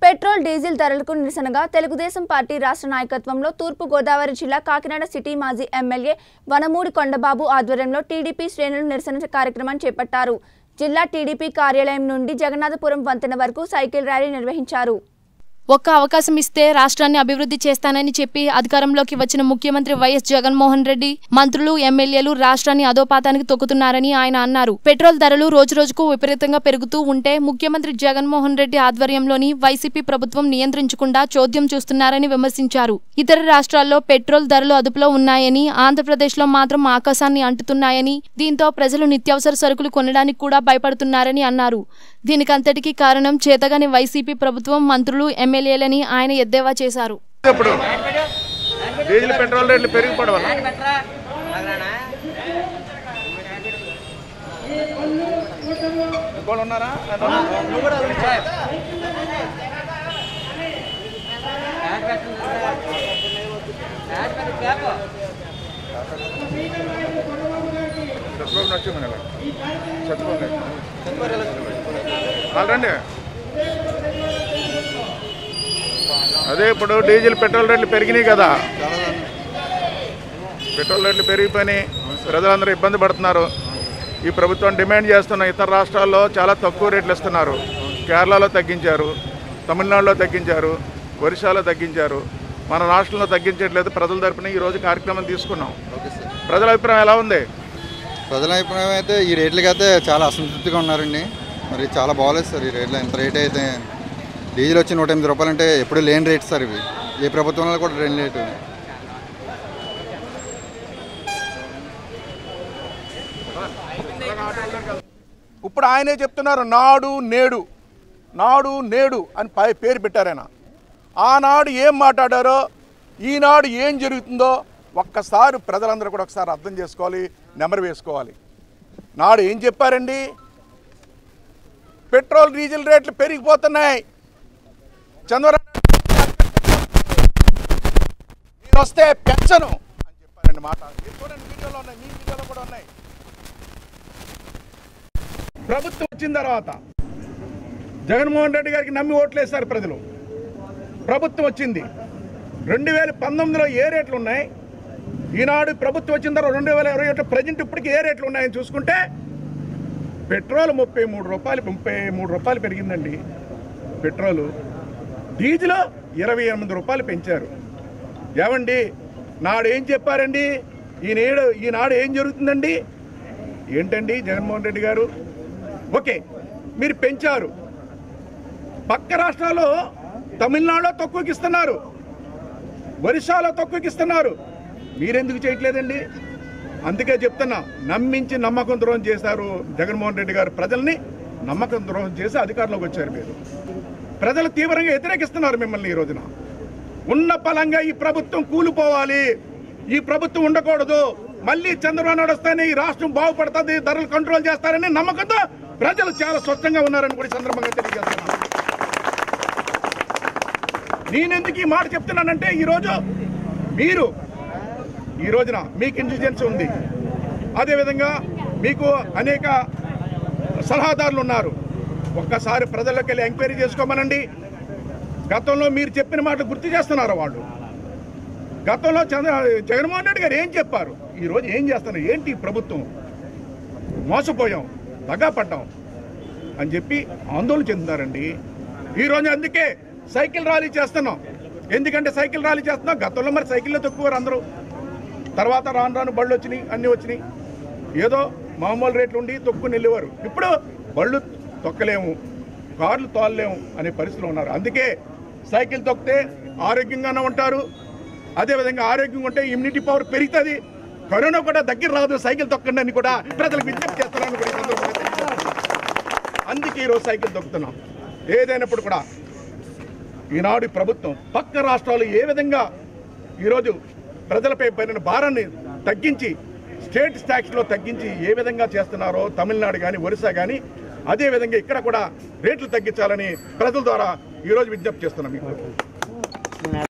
Petrol diesel ధరలకు నిరసనగా Telugu Desam party రాష్ట్ర నాయకత్వంలో తూర్పు గోదావరి జిల్లా కాకినాడ సిటీ మాజీ ఎమ్మెల్యే వనమూడి కొండబాబు ఆధ్వర్యంలో టీడీపీ శ్రేణులు నిరసన కార్యక్రమం చేపట్టారు జిల్లా టీడీపీ కార్యాలయం నుండి జగన్నాథపురం వంతెన వరకు సైకిల్ ర్యాలీ నిర్వహించారు ఒక్క అవకాశం ఇస్తే రాష్ట్రాన్ని అభివృద్ధి చేస్తానని చెప్పి అధికారంలోకి వచ్చిన ముఖ్యమంత్రి వైఎస్ జగన్మోహన్ రెడ్డి మంత్రులు ఎమ్మెల్యేలు రాష్ట్రాన్ని అధోపాతానికి తొక్కుతున్నారని ఆయన అన్నారు పెట్రోల్ ధరలు రోజురోజుకు విపరీతంగా పెరుగుతూ ఉంటే ముఖ్యమంత్రి జగన్మోహన్ రెడ్డి ఆధ్వర్యంలోని వైసీపీ ప్రభుత్వం నియంత్రించకుండా చోద్యం చూస్తున్నారని విమర్శించారు ఇతర రాష్ట్రాల్లో పెట్రోల్ ధరలు అదుపులో ఉన్నాయని ఆంధ్రప్రదేశ్లో మాత్రం ఆకాశాన్ని అంటుతున్నాయని దీంతో ప్రజలు నిత్యావసర సరుకులు కొనడానికి కూడా భయపడుతున్నారని అన్నారు దీనికంతటికీ కారణం చేతగాని వైసీపీ ప్రభుత్వం మంత్రులు ఎమ్మెల్యేలని ఆయన ఎద్దేవా చేశారు ఇప్పుడు డీజిల్ పెట్రోల్ రేట్లు పెరిగిపోవడం వల్ల ఇంకోళ్ళు ఉన్నారా చచ్చిపోకుండా వచ్చింది కదా చచ్చిపోలేదు వాళ్ళు రండి అదే ఇప్పుడు డీజిల్ పెట్రోల్ రేట్లు పెరిగినాయి కదా పెట్రోల్ రేట్లు పెరిగిపోయినాయి ప్రజలందరూ ఇబ్బంది పడుతున్నారు ఈ ప్రభుత్వం డిమాండ్ చేస్తున్న ఇతర రాష్ట్రాల్లో చాలా తక్కువ రేట్లు ఇస్తున్నారు కేరళలో తగ్గించారు తమిళనాడులో తగ్గించారు ఒరిస్సాలో తగ్గించారు మన రాష్ట్రంలో తగ్గించట్లేదు ప్రజల తరపున ఈరోజు కార్యక్రమం తీసుకున్నాం ఓకే సార్ ప్రజల అభిప్రాయం ఎలా ఉంది ప్రజల అభిప్రాయం అయితే ఈ రేట్లకి అయితే చాలా అసంతృప్తిగా ఉన్నారండి మరి చాలా బాగోలేదు సార్ ఈ రేట్లు ఎంత రేట్ అయితే డీజిల్ వచ్చి నూట ఎనిమిది రూపాయలు అంటే ఎప్పుడు లేని రేట్ సార్ ఇవి ఏ ప్రభుత్వంలో కూడా లేని రేటు ఇప్పుడు ఆయనే చెప్తున్నారు నాడు నేడు నాడు నేడు అని పై పేరు పెట్టారు ఆయన ఆనాడు ఏం మాట్లాడారో ఈనాడు ఏం జరుగుతుందో ఒక్కసారి ప్రజలందరూ కూడా ఒకసారి అర్థం చేసుకోవాలి నెమరు వేసుకోవాలి నాడు ఏం చెప్పారండి పెట్రోల్ డీజిల్ రేట్లు పెరిగిపోతున్నాయి చంద్రబాబు నేను వస్తే పెంచను అని చెప్పారండి మాట చూడండి వీడియోలో ఉన్నాయి మీ వీడియోలో కూడా ఉన్నాయి ప్రభుత్వం వచ్చిన తర్వాత జగన్మోహన్ రెడ్డి గారికి నమ్మి ఓట్లేస్తారు ప్రజలు ప్రభుత్వం వచ్చింది రెండు వేల పంతొమ్మిదిలో ఏ రేట్లు ఉన్నాయి ఈనాడు ప్రభుత్వం వచ్చిన తర్వాత రెండు వేల ఇరవై ఒకటి ప్రజెంట్ ఇప్పటికి ఏ రేట్లు ఉన్నాయని చూసుకుంటే పెట్రోల్ ముప్పై మూడు రూపాయలు ముప్పై మూడు రూపాయలు పెరిగిందండి పెట్రోలు డీజిల్ ఇరవై ఎనిమిది రూపాయలు పెంచారు ఏమండి నాడు ఏం చెప్పారండి ఈనాడు ఈనాడు ఏం జరుగుతుందండి ఏంటండి జగన్మోహన్ రెడ్డి గారు ఓకే మీరు పెంచారు పక్క రాష్ట్రాల్లో తమిళనాడులో తక్కువకి ఇస్తున్నారు ఒరిస్సాలో తక్కువకి ఇస్తున్నారు మీరెందుకు చేయట్లేదండి అందుకే చెప్తున్నా నమ్మించి నమ్మకం ద్రోహం చేశారు జగన్మోహన్ రెడ్డి గారు ప్రజల్ని నమ్మకం ద్రోహం చేసి అధికారంలోకి వచ్చారు మీరు ప్రజలు తీవ్రంగా వ్యతిరేకిస్తున్నారు మిమ్మల్ని ఈ రోజున ఉన్న పలంగా ఈ ప్రభుత్వం కూలిపోవాలి ఈ ప్రభుత్వం ఉండకూడదు మళ్ళీ చంద్రబాబు నాయుడు వస్తేనే ఈ రాష్ట్రం బాగుపడుతుంది ధరలు కంట్రోల్ చేస్తారని నమ్మకంతో ప్రజలు చాలా స్వచ్ఛంగా ఉన్నారని కూడా ఈ సందర్భంగా తెలియజేస్తున్నాను నేనెందుకు ఈ మాట చెప్తున్నానంటే ఈరోజు మీరు ఈ రోజున మీకు ఇంటెలిజెన్స్ ఉంది అదేవిధంగా మీకు అనేక సలహాదారులు ఉన్నారు ఒక్కసారి ప్రజల్లోకి వెళ్ళి ఎంక్వైరీ చేసుకోమనండి గతంలో మీరు చెప్పిన మాట గుర్తు చేస్తున్నారు వాళ్ళు గతంలో చంద్ర జగన్మోహన్ రెడ్డి గారు ఏం చెప్పారు ఈరోజు ఏం చేస్తున్నారు ఏంటి ఈ ప్రభుత్వం మోసపోయాం దగా పడ్డాం అని చెప్పి ఆందోళన చెందుతున్నారండి ఈరోజు అందుకే సైకిల్ ర్యాలీ చేస్తున్నాం ఎందుకంటే సైకిల్ ర్యాలీ చేస్తున్నాం గతంలో మరి సైకిల్లో తక్కువ అందరూ తర్వాత రాను రాను బళ్ళు వచ్చినాయి అన్నీ వచ్చినాయి ఏదో మామూలు రేట్లు ఉండి తొక్కుని వెళ్ళేవారు ఇప్పుడు బళ్ళు తొక్కలేము కార్లు తోలలేము అనే పరిస్థితిలో ఉన్నారు అందుకే సైకిల్ తొక్కితే ఆరోగ్యంగానే ఉంటారు అదేవిధంగా ఆరోగ్యంగా ఉంటే ఇమ్యూనిటీ పవర్ పెరుగుతుంది కరోనా కూడా దగ్గర రాదు సైకిల్ తొక్కండి అని కూడా ప్రజలకు విజ్ఞప్తి చేస్తున్నాను కూడా ఈ సందర్భంగా తెలియజేస్తున్నాను. అందుకే ఈరోజు సైకిల్ తొక్కుతున్నాం ఏదైనప్పుడు కూడా ఈనాడు ఈ ప్రభుత్వం పక్క రాష్ట్రాలు ఏ విధంగా ఈరోజు ప్రజలపై పడిన భారాన్ని తగ్గించి స్టేట్ ట్యాక్స్లో తగ్గించి ఏ విధంగా చేస్తున్నారో తమిళనాడు కానీ ఒరిస్సా కానీ అదేవిధంగా ఇక్కడ కూడా రేట్లు తగ్గించాలని ప్రజల ద్వారా ఈరోజు విజ్ఞప్తి చేస్తున్నాం మీకు